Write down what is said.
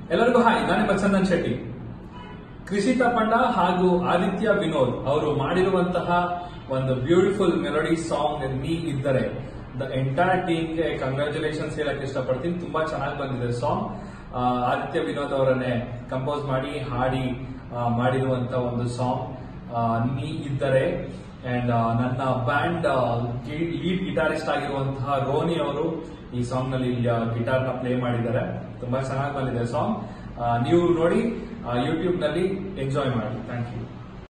ಎಲ್ಲರಿಗೂ ಹಾಯ್ ನಾನು ನಿಮ್ಮ ಚಂದನ್ ಶೆಟ್ಟಿ ಕೃಷಿ ತಪ್ಪಣ್ಣ ಹಾಗೂ ಆದಿತ್ಯ ವಿನೋದ್ ಅವರು ಮಾಡಿರುವಂತಹ ಒಂದು ಬ್ಯೂಟಿಫುಲ್ ಮೆಲೋಡಿ ಸಾಂಗ್ ನೀ ಇದ್ದರೆ ದ ಎಂಟೈರ್ ಟೀಮ್ಗೆ ಕಂಗ್ರ್ಯಾಚುಲೇಷನ್ಸ್ ಹೇಳಕ್ ಇಷ್ಟಪಡ್ತೀನಿ ತುಂಬಾ ಚೆನ್ನಾಗಿ ಬಂದಿದೆ ಸಾಂಗ್ ಆದಿತ್ಯ ವಿನೋದ್ ಅವರನ್ನೇ ಕಂಪೋಸ್ ಮಾಡಿ ಹಾಡಿ ಆ, ಮಾಡಿರುವಂತ ಒಂದು ಸಾಂಗ್ ನೀ ಇದ್ದರೆ ಅಂಡ್ ನನ್ನ ಬ್ಯಾಂಡ್ ಲೀಡ್ ಗಿಟಾರಿಸ್ಟ್ ಆಗಿರುವಂತಹ ರೋನಿ ಅವರು ಈ ಸಾಂಗ್ ನಲ್ಲಿ ಗಿಟಾರ್ ನ ಪ್ಲೇ ಮಾಡಿದ್ದಾರೆ ತುಂಬಾ ಚೆನ್ನಾಗಿ ಬಂದಿದೆ ಸಾಂಗ್ ನೀವು ನೋಡಿ ಯೂಟ್ಯೂಬ್ ನಲ್ಲಿ ಎಂಜಾಯ್ ಮಾಡಿ ಥ್ಯಾಂಕ್ ಯು